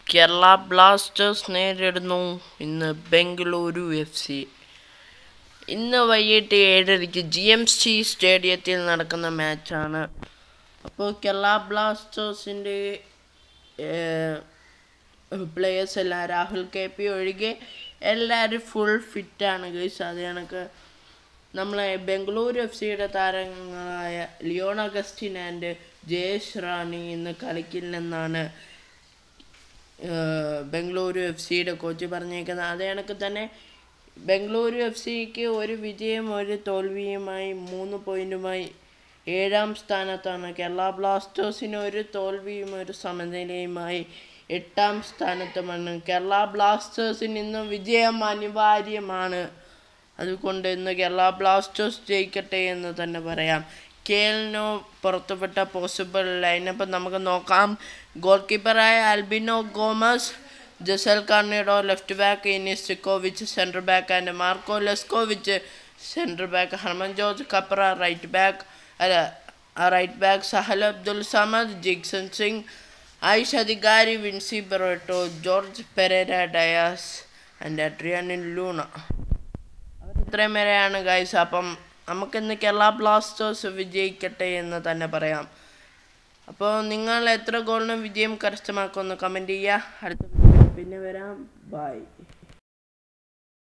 Kerala Blasters നേരിടുന്നു ഇന്ന് Bengaluru F C ഇന്ന് വൈകിട്ട് ഏഴരയ്ക്ക് ജി എം സി സ്റ്റേഡിയത്തിൽ നടക്കുന്ന മാച്ചാണ് അപ്പോൾ കേരള ബ്ലാസ്റ്റേഴ്സിൻ്റെ പ്ലേയേഴ്സ് എല്ലാം രാഹുൽ കെ പി ഒഴികെ എല്ലാവരും ഫുൾ ഫിറ്റാണ് ഗൈസ് അത് കണക്ക് നമ്മളെ ബംഗളൂരു എഫ് സിയുടെ താരങ്ങളായ ലിയോൺ അഗസ്റ്റിൻ ആൻഡ് ജയേഷ് റാണി ഇന്ന് കളിക്കില്ലെന്നാണ് ബംഗളൂരു എഫ് സിയുടെ കോച്ച് പറഞ്ഞേക്കുന്നത് അതേ കണക്ക് തന്നെ ബംഗളൂരു എഫ് സിക്ക് ഒരു വിജയം ഒരു തോൽവിയുമായി മൂന്ന് പോയിന്റുമായി ഏഴാം സ്ഥാനത്താണ് കേരള ബ്ലാസ്റ്റേഴ്സിന് ഒരു തോൽവിയും ഒരു സമനിലയുമായി എട്ടാം സ്ഥാനത്തുമാണ് കേരള ബ്ലാസ്റ്റേഴ്സിന് ഇന്ന് വിജയം അനിവാര്യമാണ് അതുകൊണ്ട് ഇന്ന് കേരള ബ്ലാസ്റ്റേഴ്സ് ജയിക്കട്ടെ എന്ന് തന്നെ പറയാം കെ എലിനോ പുറത്തുവിട്ട പോസിബിൾ ലൈനപ്പ് നമുക്ക് നോക്കാം ഗോൾ കീപ്പറായ Albino Gomes Jessel Carneiro left back Enes സിക്കോവിച്ച് centre back and Marko Leskovic centre back Harmanjot Khabra right back അല്ല right back Sahal Abdul Samad Jeakson Singh Ayush Adhikari Vincy Barretto Jorge Pereyra Diaz and Adrian Luna ഇത്രയും വരെയാണ് ഗൈസ് അപ്പം നമുക്കിന്ന് കേരള ബ്ലാസ്റ്റേഴ്സ് വിജയിക്കട്ടെ എന്ന് തന്നെ പറയാം അപ്പോൾ നിങ്ങൾ എത്ര ഗോളിന് വിജയം കരസ്ഥമാക്കുമെന്ന് കമൻറ്റ് ചെയ്യുക അടുത്ത വീഡിയോയിൽ പിന്നെ വരാം ബൈ